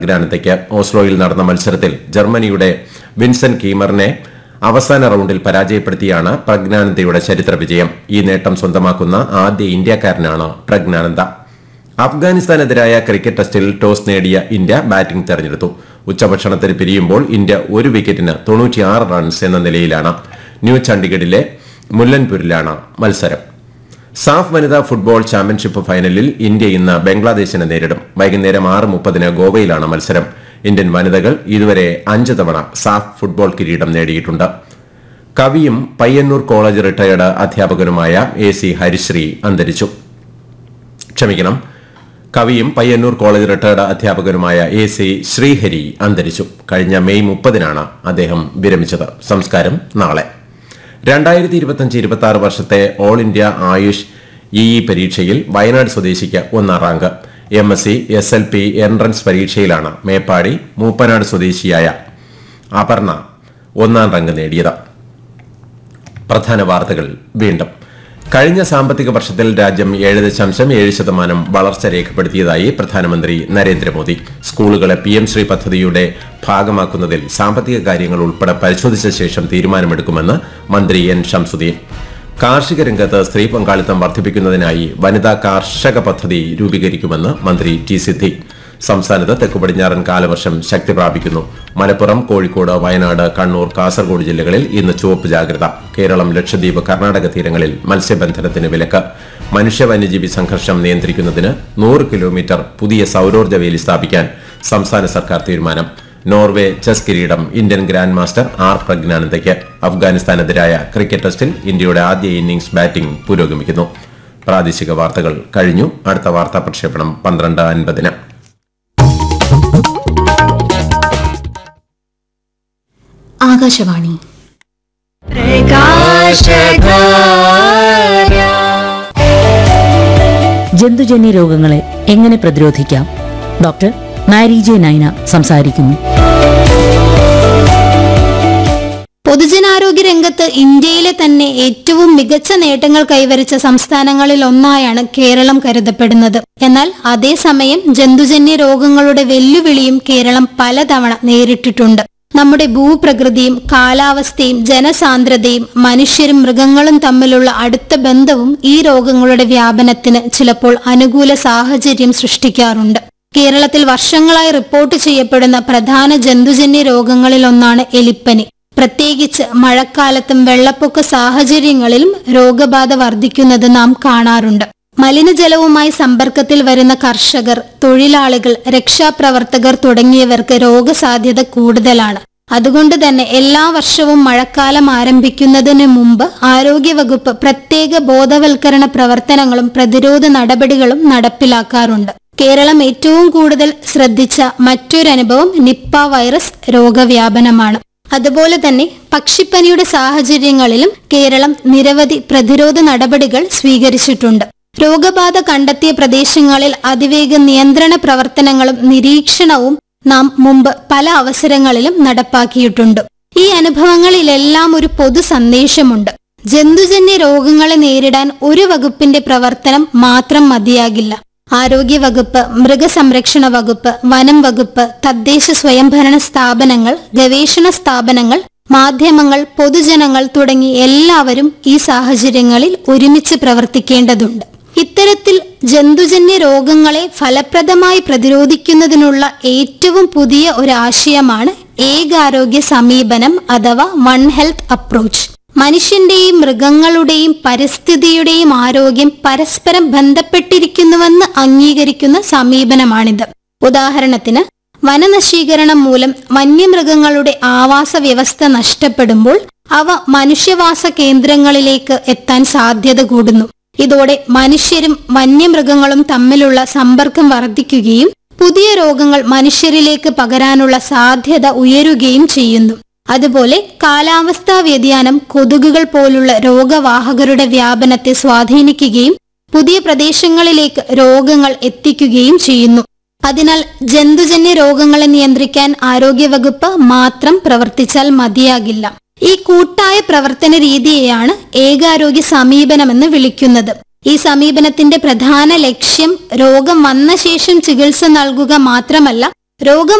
ഗ്രാനതയ്ക്ക് ഓസ്ലോയിൽ നടന്ന മത്സരത്തിൽ ജർമ്മനിയുടെ വിൻസെന്റ് കീമറിനെ അവസാന റൌണ്ടിൽ പരാജയപ്പെടുത്തിയാണ് പ്രജ്ഞാനന്ദയുടെ ചരിത്ര വിജയം ഈ നേട്ടം സ്വന്തമാക്കുന്ന ആദ്യ ഇന്ത്യക്കാരനാണ് പ്രജ്ഞാനന്ദ അഫ്ഗാനിസ്ഥാനെതിരായ ക്രിക്കറ്റ് ടെസ്റ്റിൽ ടോസ് നേടിയ ഇന്ത്യ ബാറ്റിംഗ് തെരഞ്ഞെടുത്തു ഉച്ചഭക്ഷണത്തിന് പിരിയുമ്പോൾ ഇന്ത്യ ഒരു വിക്കറ്റിന് തൊണ്ണൂറ്റിയാറ് റൺസ് എന്ന നിലയിലാണ് ന്യൂ ചണ്ഡിഗഡിലെ മുല്ലൻപൂരിലാണ് മത്സരം സാഫ് വനിതാ ഫുട്ബോൾ ചാമ്പ്യൻഷിപ്പ് ഫൈനലിൽ ഇന്ത്യ ഇന്ന് ബംഗ്ലാദേശിനെ നേരിടും വൈകുന്നേരം ആറ് മുപ്പതിന് ഗോവയിലാണ് മത്സരം ഇന്ത്യൻ വനിതകൾ ഇതുവരെ അഞ്ച് തവണ സാഫ് ഫുട്ബോൾ കിരീടം നേടിയിട്ടുണ്ട് കവിയും പയ്യന്നൂർ കോളേജ് റിട്ടയർഡ് അധ്യാപകനുമായ എ സി ഹരിശ്രീ അന്തരിച്ചു ക്ഷമിക്കണം കവിയും പയ്യന്നൂർ കോളേജ് റിട്ടയർഡ് അധ്യാപകനുമായ എ സി ശ്രീഹരി അന്തരിച്ചു കഴിഞ്ഞ മെയ് മുപ്പതിനാണ് അദ്ദേഹം വിരമിച്ചത് സംസ്കാരം നാളെ രണ്ടായിരത്തി ഇരുപത്തിയഞ്ച് ഇരുപത്തി ആറ് വർഷത്തെ all India AYUSH E E പരീക്ഷയിൽ വയനാട് സ്വദേശിക്ക് ഒന്നാം rank M S C S L P entrance പരീക്ഷയിലാണ് മേപ്പാടി മൂപ്പനാട് സ്വദേശിയായ അപർണ ഒന്നാം റാങ്ക് നേടിയത് പ്രധാന വാർത്തകൾ വീണ്ടും കഴിഞ്ഞ സാമ്പത്തിക വർഷത്തിൽ രാജ്യം ഏഴ് ദശാംശം ഏഴ് ശതമാനം വളർച്ച രേഖപ്പെടുത്തിയതായി പ്രധാനമന്ത്രി നരേന്ദ്രമോദി സ്കൂളുകളെ പി എം ശ്രീ പദ്ധതിയുടെ ഭാഗമാക്കുന്നതിൽ സാമ്പത്തിക കാര്യങ്ങൾ ഉൾപ്പെടെ പരിശോധിച്ച ശേഷം തീരുമാനമെടുക്കുമെന്ന് മന്ത്രി എൻ ഷംസുദ്ദീൻ കാർഷിക രംഗത്ത് സ്ത്രീ പങ്കാളിത്തം വർദ്ധിപ്പിക്കുന്നതിനായി വനിതാ കാർഷക പദ്ധതി രൂപീകരിക്കുമെന്ന് മന്ത്രി ടി സിദ്ദിഖ് സംസ്ഥാനത്ത് തെക്കു പടിഞ്ഞാറൻ കാലവർഷം ശക്തി പ്രാപിക്കുന്നു മലപ്പുറം കോഴിക്കോട് വയനാട് കണ്ണൂർ കാസർഗോഡ് ജില്ലകളിൽ ഇന്ന് ചുവപ്പ് ജാഗ്രത കേരളം ലക്ഷദ്വീപ് കർണാടക തീരങ്ങളിൽ മത്സ്യബന്ധനത്തിന് വിലക്ക് മനുഷ്യ വന്യജീവി സംഘർഷം നിയന്ത്രിക്കുന്നതിന് നൂറ് കിലോമീറ്റർ പുതിയ സൌരോർജ്ജ വേലി സ്ഥാപിക്കാൻ സംസ്ഥാന സർക്കാർ തീരുമാനം നോർവേ ചെസ് കിരീടം ഇന്ത്യൻ ഗ്രാൻഡ് മാസ്റ്റർ ആർ പ്രജ്ഞാനന്ദയ്ക്ക് അഫ്ഗാനിസ്ഥാനെതിരായ ക്രിക്കറ്റ് ടെസ്റ്റിൽ ഇന്ത്യയുടെ ആദ്യ ഇന്നിംഗ്സ് ബാറ്റിംഗ് പുരോഗമിക്കുന്നു പ്രാദേശിക വാർത്തകൾ കഴിഞ്ഞു അടുത്ത വാർത്താ പ്രക്ഷേപണം പന്ത്രണ്ട് അൻപതിന് ആകാശവാണി ജന്തുജന്യ രോഗങ്ങളെ എങ്ങനെ പ്രതിരോധിക്കാം ഡോക്ടർ മാരി ജെ നൈന സംസാരിക്കുന്നു പൊതുജനാരോഗ്യ രംഗത്ത് ഇന്ത്യയിലെ തന്നെ ഏറ്റവും മികച്ച നേട്ടങ്ങൾ കൈവരിച്ച സംസ്ഥാനങ്ങളിൽ ഒന്നായാണ് കേരളം കരുതപ്പെടുന്നത് എന്നാൽ അതേസമയം ജന്തുജന്യ രോഗങ്ങളുടെ വെല്ലുവിളിയും കേരളം പലതവണ നേരിട്ടിട്ടുണ്ട് നമ്മുടെ ഭൂപ്രകൃതിയും കാലാവസ്ഥയും ജനസാന്ദ്രതയും മനുഷ്യരും മൃഗങ്ങളും തമ്മിലുള്ള അടുത്ത ബന്ധവും ഈ രോഗങ്ങളുടെ വ്യാപനത്തിന് ചിലപ്പോൾ അനുകൂല സാഹചര്യം സൃഷ്ടിക്കാറുണ്ട് കേരളത്തിൽ വർഷങ്ങളായി റിപ്പോർട്ട് ചെയ്യപ്പെടുന്ന പ്രധാന ജന്തുജന്യ രോഗങ്ങളിലൊന്നാണ് എലിപ്പനി പ്രത്യേകിച്ച് മഴക്കാലത്തും വെള്ളപ്പൊക്ക സാഹചര്യങ്ങളിലും രോഗബാധ വർദ്ധിക്കുന്നത് നാം കാണാറുണ്ട് മലിനജലവുമായി സമ്പർക്കത്തിൽ വരുന്ന കർഷകർ തൊഴിലാളികൾ രക്ഷാപ്രവർത്തകർ തുടങ്ങിയവർക്ക് രോഗസാധ്യത കൂടുതലാണ് അതുകൊണ്ട് തന്നെ എല്ലാ വർഷവും മഴക്കാലം ആരംഭിക്കുന്നതിന് മുമ്പ് ആരോഗ്യവകുപ്പ് പ്രത്യേക ബോധവൽക്കരണ പ്രവർത്തനങ്ങളും പ്രതിരോധ നടപടികളും നടപ്പിലാക്കാറുണ്ട് കേരളം ഏറ്റവും കൂടുതൽ ശ്രദ്ധിച്ച മറ്റൊരനുഭവം നിപ്പ വൈറസ് രോഗവ്യാപനമാണ് അതുപോലെ തന്നെ പക്ഷിപ്പനിയുടെ സാഹചര്യങ്ങളിലും കേരളം നിരവധി പ്രതിരോധ നടപടികൾ സ്വീകരിച്ചിട്ടുണ്ട് രോഗബാധ കണ്ടെത്തിയ പ്രദേശങ്ങളിൽ അതിവേഗ നിയന്ത്രണ പ്രവർത്തനങ്ങളും നിരീക്ഷണവും നാം മുമ്പ് പല അവസരങ്ങളിലും നടപ്പാക്കിയിട്ടുണ്ട് ഈ അനുഭവങ്ങളിലെല്ലാം ഒരു പൊതു സന്ദേശമുണ്ട് ജന്തുജന്യ രോഗങ്ങളെ നേരിടാൻ ഒരു വകുപ്പിന്റെ പ്രവർത്തനം മാത്രം മതിയാകില്ല ആരോഗ്യ വകുപ്പ് മൃഗസംരക്ഷണ വകുപ്പ് വനം വകുപ്പ് തദ്ദേശ സ്വയംഭരണ സ്ഥാപനങ്ങൾ ഗവേഷണ സ്ഥാപനങ്ങൾ മാധ്യമങ്ങൾ പൊതുജനങ്ങൾ തുടങ്ങി എല്ലാവരും ഈ സാഹചര്യങ്ങളിൽ ഒരുമിച്ച് പ്രവർത്തിക്കേണ്ടതുണ്ട് ഇത്തരത്തിൽ ജന്തുജന്യ രോഗങ്ങളെ ഫലപ്രദമായി പ്രതിരോധിക്കുന്നതിനുള്ള ഏറ്റവും പുതിയ ഒരു ആശയമാണ് ഏകാരോഗ്യ സമീപനം അഥവാ വൺ ഹെൽത്ത് അപ്രോച്ച് മനുഷ്യന്റെയും മൃഗങ്ങളുടെയും പരിസ്ഥിതിയുടെയും ആരോഗ്യം പരസ്പരം ബന്ധപ്പെട്ടിരിക്കുന്നുവെന്ന് അംഗീകരിക്കുന്ന സമീപനമാണിത് ഉദാഹരണത്തിന് വനനശീകരണം മൂലം വന്യമൃഗങ്ങളുടെ ആവാസ വ്യവസ്ഥ നഷ്ടപ്പെടുമ്പോൾ അവ മനുഷ്യവാസ കേന്ദ്രങ്ങളിലേക്ക് എത്താൻ സാധ്യത കൂടുന്നു ഇതോടെ മനുഷ്യരും വന്യമൃഗങ്ങളും തമ്മിലുള്ള സമ്പർക്കം വർദ്ധിക്കുകയും പുതിയ രോഗങ്ങൾ മനുഷ്യരിലേക്ക് പകരാനുള്ള സാധ്യത ഉയരുകയും ചെയ്യുന്നു അതുപോലെ കാലാവസ്ഥാ വ്യതിയാനം കൊതുകുകൾ പോലുള്ള രോഗവാഹകരുടെ വ്യാപനത്തെ സ്വാധീനിക്കുകയും പുതിയ പ്രദേശങ്ങളിലേക്ക് രോഗങ്ങൾ എത്തിക്കുകയും ചെയ്യുന്നു അതിനാൽ ജന്തുജന്യ രോഗങ്ങളെ നിയന്ത്രിക്കാൻ ആരോഗ്യവകുപ്പ് മാത്രം പ്രവർത്തിച്ചാൽ മതിയാകില്ല ഈ കൂട്ടായ പ്രവർത്തന രീതിയെയാണ് ഏകാരോഗ്യ സമീപനമെന്ന് വിളിക്കുന്നത് ഈ സമീപനത്തിന്റെ പ്രധാന ലക്ഷ്യം രോഗം വന്ന ശേഷം ചികിത്സ നൽകുക മാത്രമല്ല രോഗം